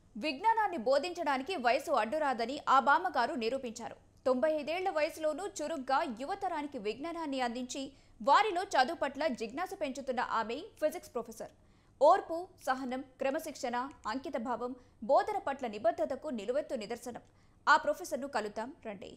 విజ్ఞానాన్ని బోధించడానికి వయసు అడ్డురాదని ఆ బామ్మగారు నిరూపించారు తొంభై ఐదేళ్ల వయసులోనూ చురుగ్గా యువతరానికి విజ్ఞానాన్ని అందించి వారిలో చదువు పట్ల జిజ్ఞాస పెంచుతున్న ఆమె ఫిజిక్స్ ప్రొఫెసర్ ఓర్పు సహనం క్రమశిక్షణ అంకితభావం బోధన పట్ల నిబద్ధతకు నిలువెత్తు నిదర్శనం ఆ ప్రొఫెసర్ను కలుద్దాం రండి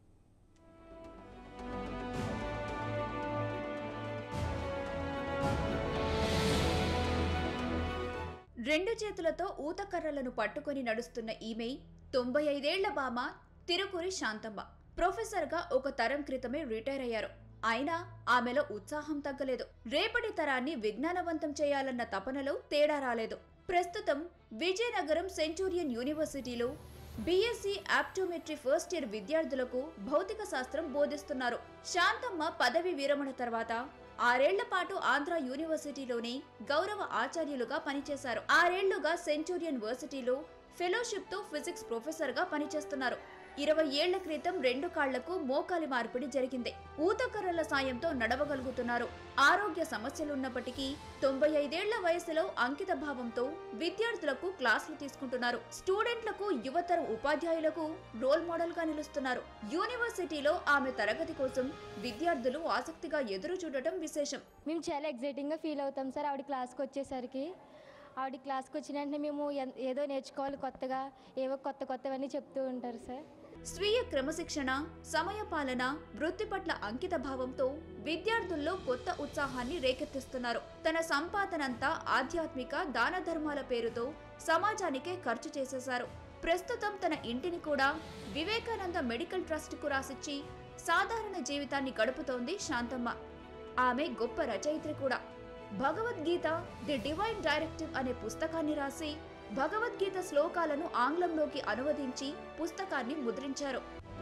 రెండు చేతులతో ఊతకర్రలను పట్టుకొని నడుస్తున్న ఈమె తొంభై ఐదేళ్ల బామ తిరుకురి శాంతమ్మ ప్రొఫెసర్గా ఒక తరం క్రితమే రిటైర్ అయ్యారు అయినా ఆమెలో ఉత్సాహం తగ్గలేదు రేపటి తరాన్ని విజ్ఞానవంతం చేయాలన్న తపనలో తేడా రాలేదు ప్రస్తుతం విజయనగరం సెంచూరియన్ యూనివర్సిటీలో బీఎస్సీ ఆప్టోమెట్రీ ఫస్ట్ ఇయర్ విద్యార్థులకు భౌతిక శాస్త్రం బోధిస్తున్నారు శాంతమ్మ పదవి విరమణ తర్వాత ఆరేళ్ల పాటు ఆంధ్ర యూనివర్సిటీలోనే గౌరవ ఆచార్యులుగా పనిచేశారు ఆరేళ్లుగా సెంచూరియన్ వర్సిటీలో ఫెలోషిప్ తో ఫిజిక్స్ ప్రొఫెసర్ గా పనిచేస్తున్నారు ఇరవై ఏళ్ల క్రితం రెండు కాళ్లకు మోకాలి మార్పిడి జరిగింది ఊతకర్రల సాయంతో నడవగలుగుతున్నారు ఆరోగ్య సమస్యలున్నప్పటికీ తొంభై ఐదేళ్ల వయసులో అంకిత భావంతో విద్యార్థులకు క్లాసులు తీసుకుంటున్నారు స్టూడెంట్లకు యువతర ఉపాధ్యాయులకు రోల్ మోడల్ గా నిలుస్తున్నారు యూనివర్సిటీలో ఆమె తరగతి కోసం విద్యార్థులు ఆసక్తిగా ఎదురు చూడటం విశేషం మేము చాలా ఎగ్జైటింగ్గా ఫీల్ అవుతాం సార్ ఆవిడ క్లాస్కి వచ్చేసరికి ఆవిడ క్లాస్కి వచ్చిన వెంటనే మేము ఎన్- ఏదో నేర్చుకోవాలి కొత్తగా ఏవో కొత్త కొత్తవన్నీ చెప్తూ ఉంటారు సార్ స్వీయ క్రమశిక్షణ సమయపాలన వృత్తి పట్ల అంకిత భావంతో విద్యార్థుల్లో కొత్త ఉత్సాహాన్ని రేకెత్తిస్తున్నారు తన సంపాదనంతా ఆధ్యాత్మిక దాన ధర్మాల పేరుతో సమాజానికే ఖర్చు చేసేశారు ప్రస్తుతం తన ఇంటిని కూడా వివేకానంద మెడికల్ ట్రస్ట్ కు రాసిచ్చి సాధారణ జీవితాన్ని గడుపుతోంది శాంతమ్మ ఆమె గొప్ప రచయిత్రి కూడా భగవద్గీత ది డివైన్ డైరెక్టివ్ అనే పుస్తకాన్ని రాసి భగవద్గీత శ్లోకాలను ఆంగ్లంలోకి అనువదించి పుస్తకాన్ని ముద్రించారు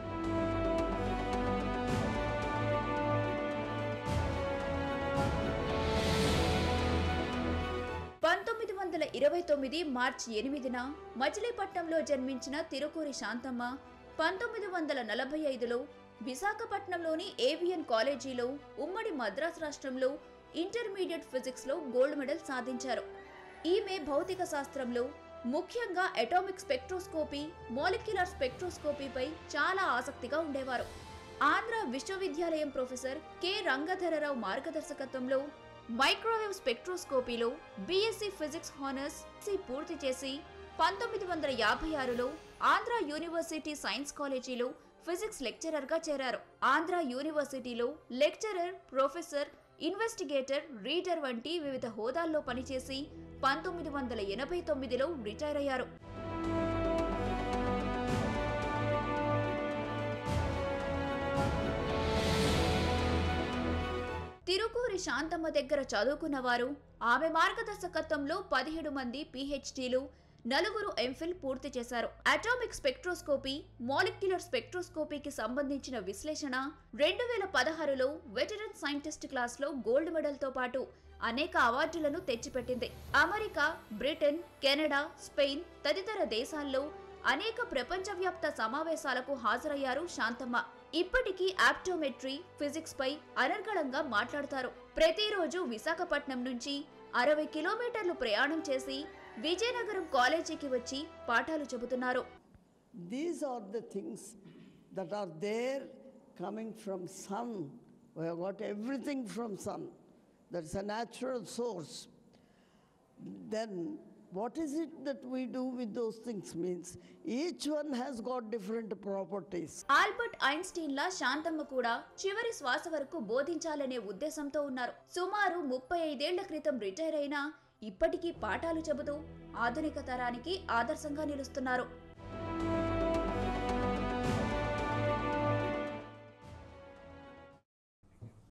పంతొమ్మిది వందల ఇరవై తొమ్మిది మార్చి ఎనిమిదిన మచిలీపట్నంలో జన్మించిన తిరుకూరి శాంతమ్మ పంతొమ్మిది వందల నలభై ఐదులో విశాఖపట్నంలోని ఏవియన్ కాలేజీలో ఉమ్మడి మద్రాస్ రాష్ట్రంలో ఇంటర్మీడియట్ ఫిజిక్స్ లో గోల్డ్ మెడల్ సాధించారు ఈమె భౌతిక శాస్త్రంలో ముఖ్యంగా అటామిక్ స్పెక్ట్రోస్కోపీ మాలిక్యులర్ స్పెక్ట్రోస్కోపీపై చాలా ఆసక్తిగా ఉండేవారు ఆంధ్ర విశ్వవిద్యాలయం ప్రొఫెసర్ కె రంగధరరావు మార్గదర్శకత్వంలో మైక్రోవేవ్ స్పెక్ట్రోస్కోపీలో బీఎస్సీ ఫిజిక్స్ హానర్స్ సి పూర్తి చేసి పంతొమ్మిది వందల యాభై ఆరులో ఆంధ్ర యూనివర్సిటీ సైన్స్ కాలేజీలో ఫిజిక్స్ లెక్చరర్ గా చేరారు ఆంధ్ర యూనివర్సిటీలో లెక్చరర్ ప్రొఫెసర్ ఇన్వెస్టిగేటర్ రీడర్ వంటి వివిధ హోదాల్లో పనిచేసి పంతొమ్మిది వందల ఎనభై తొమ్మిదిలో రిటైర్ అయ్యారు తిరుకూరి శాంతమ్మ దగ్గర చదువుకున్న వారు ఆమె మార్గదర్శకత్వంలో పదిహేడు మంది పిహెచ్డీలు నలుగురు ఎంఫిల్ పూర్తి చేశారు అటామిక్ స్పెక్ట్రోస్కోపీ మాలిక్యులర్ స్పెక్ట్రోస్కోపీకి సంబంధించిన విశ్లేషణ రెండు వేల పదహారులో వెటరన్ సైంటిస్ట్ క్లాస్లో గోల్డ్ మెడల్తో పాటు అనేక అవార్డులను తెచ్చిపెట్టింది అమెరికా బ్రిటన్ కెనడా స్పెయిన్ తదితర దేశాల్లో అనేక ప్రపంచవ్యాప్త సమావేశాలకు హాజరయ్యారు శాంతమ్మ ఇప్పటికీ ఆప్టోమెట్రీ ఫిజిక్స్ పై అనర్గళంగా మాట్లాడతారు ప్రతిరోజు విశాఖపట్నం నుంచి అరవై కిలోమీటర్లు ప్రయాణం చేసి విజయనగరం కాలేజీకి వచ్చి పాఠాలు చెబుతున్నారు These are the things that are there coming from sun. We have got everything from sun. That's a natural source. Then what is it that we do with those things means each one has got different properties. Albert Einstein లా శాంతమ్మ కూడా చివరి శ్వాస వరకు బోధించాలనే ఉద్దేశంతో ఉన్నారు సుమారు ముప్పై ఐదేళ్ల క్రితం రిటైర్ అయినా ఇప్పటికీ పాఠాలు చెబుతూ ఆధునిక తరానికి ఆదర్శంగా నిలుస్తున్నారు